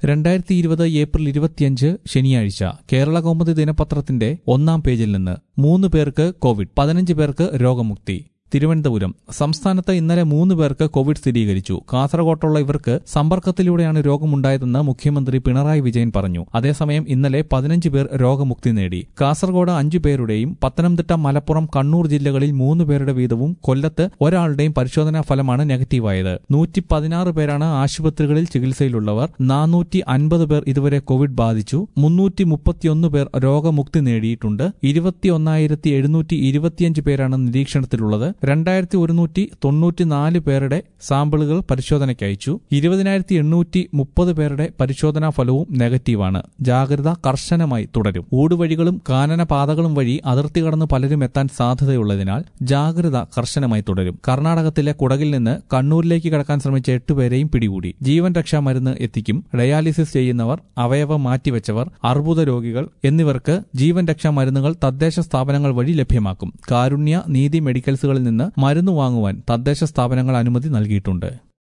രണ്ടായിരത്തി ഇരുപത് ഏപ്രിൽ ഇരുപത്തിയഞ്ച് ശനിയാഴ്ച കേരള കൗമുദി ദിനപത്രത്തിന്റെ ഒന്നാം പേജിൽ നിന്ന് മൂന്ന് പേർക്ക് കോവിഡ് പതിനഞ്ച് പേർക്ക് രോഗമുക്തി തിരുവനന്തപുരം സംസ്ഥാനത്ത് ഇന്നലെ മൂന്ന് പേർക്ക് കോവിഡ് സ്ഥിരീകരിച്ചു കാസർകോട്ടുള്ള ഇവർക്ക് സമ്പർക്കത്തിലൂടെയാണ് രോഗമുണ്ടായതെന്ന് മുഖ്യമന്ത്രി പിണറായി വിജയൻ പറഞ്ഞു അതേസമയം ഇന്നലെ പതിനഞ്ച് പേർ രോഗമുക്തി നേടി കാസർഗോഡ് അഞ്ചു പേരുടെയും പത്തനംതിട്ട മലപ്പുറം കണ്ണൂർ ജില്ലകളിൽ മൂന്ന് പേരുടെ വീതവും കൊല്ലത്ത് ഒരാളുടെയും പരിശോധനാ ഫലമാണ് നെഗറ്റീവായത് നൂറ്റി പതിനാറ് പേരാണ് ആശുപത്രികളിൽ ചികിത്സയിലുള്ളവർ നാനൂറ്റി അൻപത് പേർ ഇതുവരെ കോവിഡ് ബാധിച്ചു മുന്നൂറ്റി മുപ്പത്തിയൊന്ന് പേർ രോഗമുക്തി നേടിയിട്ടുണ്ട് ഇരുപത്തിയൊന്നായിരത്തി എഴുന്നൂറ്റി ഇരുപത്തിയഞ്ച് പേരാണ് നിരീക്ഷണത്തിലുള്ളത് രണ്ടായിരത്തി ഒരുന്നൂറ്റി തൊണ്ണൂറ്റിനാല് പേരുടെ സാമ്പിളുകൾ പരിശോധനയ്ക്ക് അയച്ചു ഇരുപതിനായിരത്തി എണ്ണൂറ്റി മുപ്പത് പേരുടെ പരിശോധനാ ഫലവും നെഗറ്റീവാണ് ജാഗ്രത കർശനമായി തുടരും ഊടുവഴികളും കാനന പാതകളും വഴി അതിർത്തി കടന്ന് പലരും എത്താൻ സാധ്യതയുള്ളതിനാൽ ജാഗ്രത കർശനമായി തുടരും കർണാടകത്തിലെ കുടകിൽ നിന്ന് കണ്ണൂരിലേക്ക് കടക്കാൻ ശ്രമിച്ച എട്ടുപേരെയും പിടികൂടി ജീവൻ രക്ഷാ മരുന്ന് എത്തിക്കും ഡയാലിസിസ് ചെയ്യുന്നവർ അവയവം മാറ്റിവെച്ചവർ അർബുദ രോഗികൾ എന്നിവർക്ക് ജീവൻ രക്ഷാ മരുന്നുകൾ തദ്ദേശ സ്ഥാപനങ്ങൾ വഴി ലഭ്യമാക്കും കാരുണ്യ നീതി മെഡിക്കൽസുകളിൽ നിന്ന് മരുന്ന് വാങ്ങുവാൻ തദ്ദേശ സ്ഥാപനങ്ങൾ അനുമതി നൽകിയിട്ടുണ്ട്